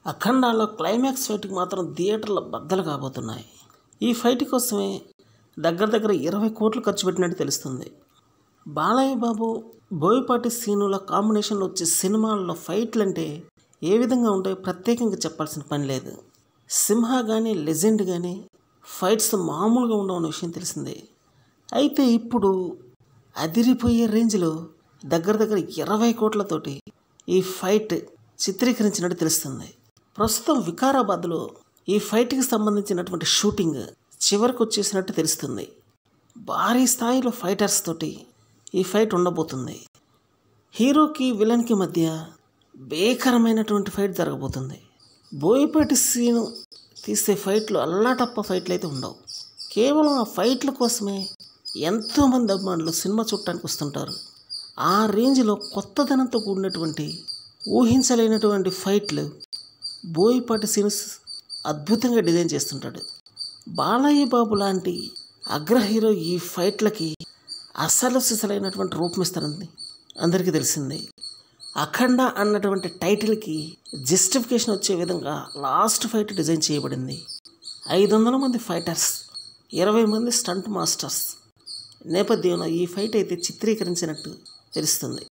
అఖండాలో climax ఫైట్కి మాత్రం థియేటర్లో బద్దలు కాబోతున్నాయి ఈ ఫైట్ కోసమే దగ్గర దగ్గర ఇరవై కోట్లు ఖర్చు పెట్టినట్టు తెలుస్తుంది బాలయ్య బాబు బోయపాటి సీనుల కాంబినేషన్లో వచ్చే సినిమాల్లో ఫైట్లు అంటే ఏ విధంగా ఉంటాయో ప్రత్యేకంగా చెప్పాల్సిన పని లేదు సింహ కానీ లెజెండ్ కానీ ఫైట్స్ మామూలుగా ఉండవన్న విషయం తెలిసిందే అయితే ఇప్పుడు అదిరిపోయే రేంజ్లో దగ్గర దగ్గర ఇరవై కోట్లతోటి ఈ ఫైట్ చిత్రీకరించినట్టు తెలుస్తుంది ప్రస్తుతం వికారాబాద్లో ఈ ఫైట్కి సంబంధించినటువంటి షూటింగ్ చివరికి వచ్చేసినట్టు తెలుస్తుంది భారీ స్థాయిలో ఫైటర్స్ తోటి ఈ ఫైట్ ఉండబోతుంది హీరోకి విలన్కి మధ్య భీకరమైనటువంటి ఫైట్ జరగబోతుంది బోయపాటి సీను తీసే ఫైట్లు అల్లాటప్ప ఫైట్లు అయితే ఉండవు కేవలం ఆ ఫైట్ల కోసమే ఎంతోమంది అభిమానులు సినిమా చూడటానికి వస్తుంటారు ఆ రేంజ్లో కొత్తదనంతో కూడినటువంటి ఊహించలేనటువంటి ఫైట్లు బోయపాటి సీను అద్భుతంగా డిజైన్ చేస్తుంటాడు బాలయ్య బాబు లాంటి అగ్ర హీరో ఈ ఫైట్లకి అసలు సిసలైనటువంటి రూపం ఇస్తారని అందరికీ తెలిసిందే అఖండ అన్నటువంటి టైటిల్కి జస్టిఫికేషన్ వచ్చే విధంగా లాస్ట్ ఫైట్ డిజైన్ చేయబడింది ఐదు వందల మంది ఫైటర్స్ ఇరవై మంది స్టంట్ మాస్టర్స్ నేపథ్యంలో ఈ ఫైట్ అయితే చిత్రీకరించినట్టు తెలుస్తుంది